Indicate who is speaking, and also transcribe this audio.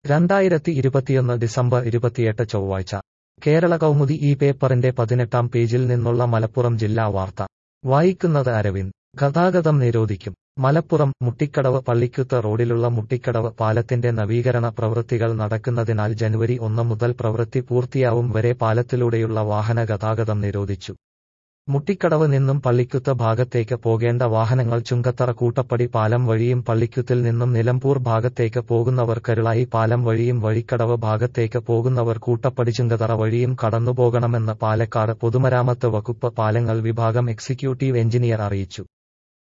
Speaker 1: രണ്ടായിരത്തി ഇരുപത്തിയൊന്ന് ഡിസംബർ ഇരുപത്തിയെട്ട് ചൊവ്വാഴ്ച കേരള കൗമുദി ഈ പേപ്പറിന്റെ പതിനെട്ടാം പേജിൽ നിന്നുള്ള മലപ്പുറം ജില്ലാ വാർത്ത വായിക്കുന്നത് അരവിന്ദ് ഗതാഗതം നിരോധിക്കും മലപ്പുറം മുട്ടിക്കടവ് പള്ളിക്കുത്ത് റോഡിലുള്ള മുട്ടിക്കടവ് പാലത്തിന്റെ നവീകരണ പ്രവൃത്തികൾ നടക്കുന്നതിനാൽ ജനുവരി ഒന്ന് മുതൽ പ്രവൃത്തി പൂർത്തിയാവും വരെ പാലത്തിലൂടെയുള്ള വാഹന ഗതാഗതം നിരോധിച്ചു മുട്ടിക്കടവ് നിന്നും പള്ളിക്കുത്ത് ഭാഗത്തേക്ക് പോകേണ്ട വാഹനങ്ങൾ ചുങ്കത്തറ കൂട്ടപ്പടി പാലം വഴിയും പള്ളിക്കുത്തിൽ നിന്നും നിലമ്പൂർ ഭാഗത്തേക്ക് പോകുന്നവർ കരുളായി പാലം വഴിയും വഴിക്കടവ് ഭാഗത്തേക്ക് പോകുന്നവർ കൂട്ടപ്പടി ചുങ്കത്തറ വഴിയും കടന്നുപോകണമെന്ന് പാലക്കാട് പൊതുമരാമത്ത് വകുപ്പ് പാലങ്ങൾ വിഭാഗം എക്സിക്യൂട്ടീവ് എഞ്ചിനീയർ അറിയിച്ചു